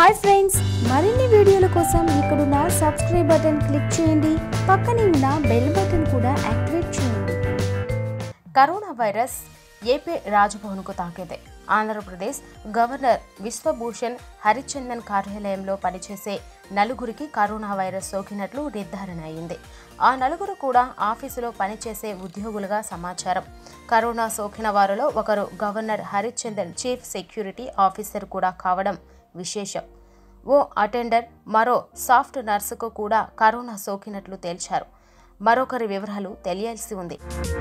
hi friends మరిన్ని వీడియోల కోసం ఇక్కడున్న సబ్స్క్రైబ్ బటన్ క్లిక్ చేయండి పక్కనే ఉన్న బెల్ బటన్ కూడా యాక్టివేట్ చేయండి కరోనా వైరస్ ఏపీ రాజ్భవన్కు తాకింది ఆంధ్రప్రదేశ్ గవర్నర్ విశ్వభూషణ్ హరిచందన్ కార్యాలయంలో పనిచేసే నలుగురికి కరోనా వైరస్ సోకినట్లు నిర్ధారణ అయింది ఆ నలుగురు కూడా ఆఫీసులో పనిచేసే ఉద్యోగులుగా సమాచారం కరోనా సోకిన వారిలో ఒకరు governor Harichandan chief security officer కూడా కావడం విశేషం ఓ అటెండర్ మరో సాఫ్ట్ నర్సుకు కూడా కరోనా సోకినట్లు తేల్చారు మరొకరి వివరాలు తెలియాల్సి ఉంది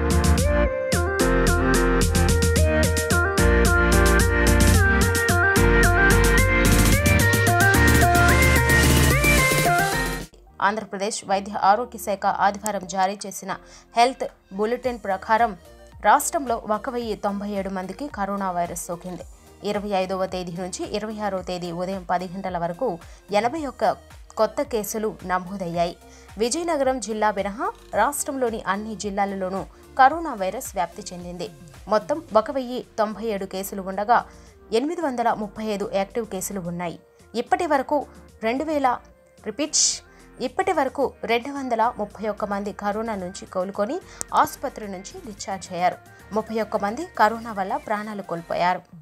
ఆంధ్రప్రదేశ్ వైద్య ఆరోగ్య శాఖ ఆదివారం జారీ చేసిన హెల్త్ బులెటిన్ ప్రకారం రాష్ట్రంలో ఒక వెయ్యి తొంభై ఏడు మందికి కరోనా వైరస్ సోకింది ఇరవై ఐదవ తేదీ నుంచి ఇరవై ఆరో తేదీ ఉదయం పది గంటల వరకు ఎనభై ఒక్క కొత్త కేసులు నమోదయ్యాయి విజయనగరం జిల్లా మినహా రాష్ట్రంలోని అన్ని జిల్లాలలోనూ కరోనా వైరస్ వ్యాప్తి చెందింది మొత్తం ఒక వెయ్యి తొంభై ఏడు కేసులు ఉండగా ఎనిమిది వందల ముప్పై ఐదు యాక్టివ్ కేసులు ఉన్నాయి ఇప్పటి వరకు రెండు వేల రిపీట్స్ ఇప్పటి వరకు రెండు వందల ముప్పై ఒక్క మంది కరోనా నుంచి కోలుకొని ఆసుపత్రి నుంచి డిశ్చార్జ్ అయ్యారు ముప్పై ఒక్క మంది కరోనా వల్ల ప్రాణాలు కోల్పోయారు